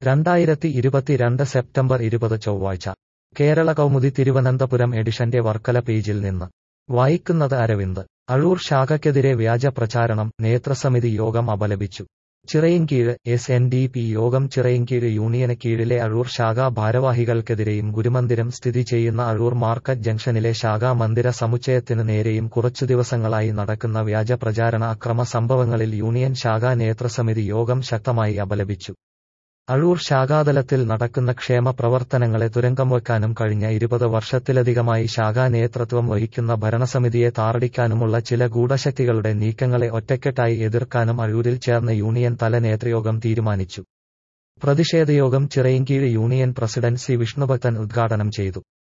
രണ്ടായിരത്തി ഇരുപത്തിരണ്ട് സെപ്റ്റംബർ ഇരുപത് ചൊവ്വാഴ്ച കേരള കൗമുദി തിരുവനന്തപുരം എഡിഷന്റെ വർക്കല പേജിൽ നിന്ന് വായിക്കുന്നത് അരവിന്ദ് അഴൂർ ശാഖയ്ക്കെതിരെ വ്യാജ പ്രചാരണം നേതൃസമിതി യോഗം അപലപിച്ചു Chirayinkeezhu S N D P യോഗം ചിറയിൻകീഴ് യൂണിയന് കീഴിലെ അഴൂർ ശാഖാ ഭാരവാഹികൾക്കെതിരെയും ഗുരുമന്ദിരം സ്ഥിതി ചെയ്യുന്ന അഴൂർ മാർക്കറ്റ് ജംഗ്ഷനിലെ ശാഖാ മന്ദിര സമുച്ചയത്തിന് നേരെയും കുറച്ചു ദിവസങ്ങളായി നടക്കുന്ന വ്യാജ പ്രചാരണ അക്രമ സംഭവങ്ങളിൽ യൂണിയൻ ശാഖാ നേതൃസമിതി യോഗം ശക്തമായി അപലപിച്ചു അഴൂർ ശാഖാതലത്തിൽ നടക്കുന്ന ക്ഷേമ പ്രവർത്തനങ്ങളെ തുരങ്കം വയ്ക്കാനും കഴിഞ്ഞ ഇരുപത് വർഷത്തിലധികമായി ശാഖാ നേതൃത്വം വഹിക്കുന്ന ഭരണസമിതിയെ താറടിക്കാനുമുള്ള ചില ഗൂഢശക്തികളുടെ നീക്കങ്ങളെ ഒറ്റക്കെട്ടായി എതിർക്കാനും അഴൂരിൽ ചേർന്ന യൂണിയൻ തല നേതൃയോഗം തീരുമാനിച്ചു പ്രതിഷേധയോഗം Chirayinkeezhu union president C Vishnubhakthan ഉദ്ഘാടനം ചെയ്തു